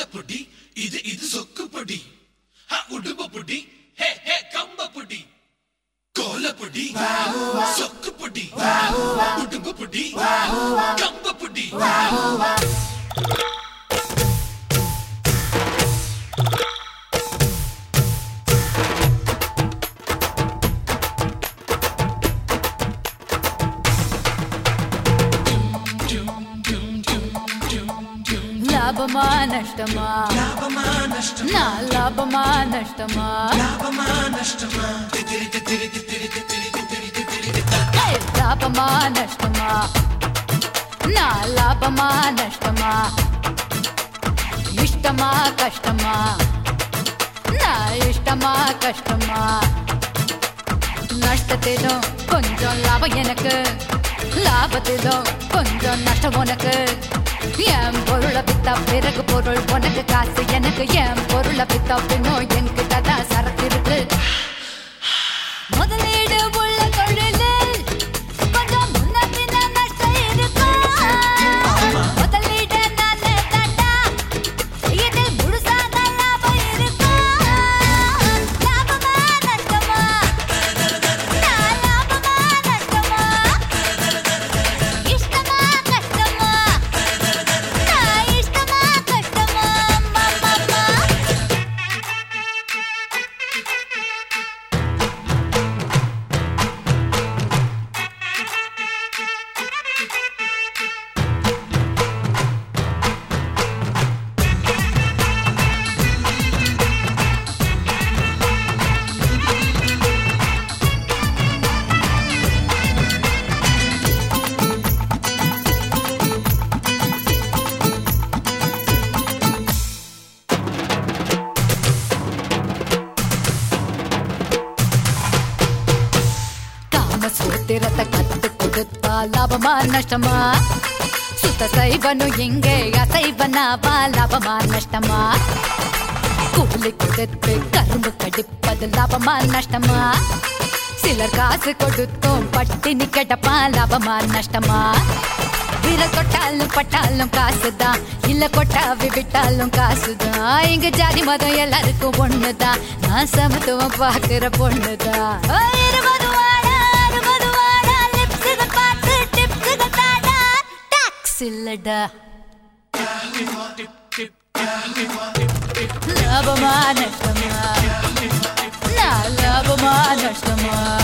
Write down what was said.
பொடி இது இது சொக்கு பொடி ஹ, உடும்பு பொடி ஹே ஹே கம்ப பொடி கோல பொடி சொக்கு பொடி உடும்பு பொடி கம்ப பொடி லாபமா நஷ்டமா லாபமா நஷ்டம் நான் லாபமா நஷ்டமா லாபமா நஷ்டமா தித்திரி தித்திரி தித்திரி தித்திரி தித்திரி தித்திரி ஏய், லாபமா நஷ்டமா நான் லாபமா நஷ்டமா இஷ்டமா கஷ்டமா நான் இஷ்டமா கஷ்டமா நஷ்டத்திலும் கொஞ்சம் லாபம் எனக்கு லாபத்திலும் கொஞ்சம் நஷ்டம் உனக்கு என் பொருளை வித்தா பிறகு பொருள் உனக்கு காசு எனக்கு என் பொருளை வித்தா பின்னும் என்கிட்ட தான் சரக்கு இருக்கு முதலீடு உள்ள தொழிலில் கொஞ்சம் முன்ன பின்ன நஷ்டம் இருக்கும் முதலீடு நானே தட்டா இதில் முழுசாக லாபம் இருக்கும் லாபமா நஷ்டமா நான் லாபமா நஷ்டமா இஷ்டமா கஷ்டமா நான் இஷ்டமா கஷ்டமா மாமா காம சூத்திரத்தை கத்து கொடுத்தா லாபமா நஷ்டமா சுத்த சைவனும் இங்கே அசைவனாவா லாபமா நஷ்டமா கூலி கொடுத்து கரும்பு கடிப்பது லாபமா நஷ்டமா சிலர் காசு கொடுத்தும் பட்டினி கிடப்பா லாபமா நஷ்டமா விரல் தொட்டாலும் பட்டாலும் காசுதான் இல்ல கொட்டாவி விட்டாலும் காசுதான் இங்க ஜாதி மதம் எல்லாருக்கும் ஒண்ணுதான் நான் சமத்துவம் பாக்குற பொண்ணுதான் ஓ, இருபது வாடா, அறுபது வாடா, லிப்ஸுகள் பார்த்து டிப்ஸுகள் தாடா. டாக்ஸ் இல்லடா லாபமா நஷ்டமா நான் லாபமா நஷ்டமா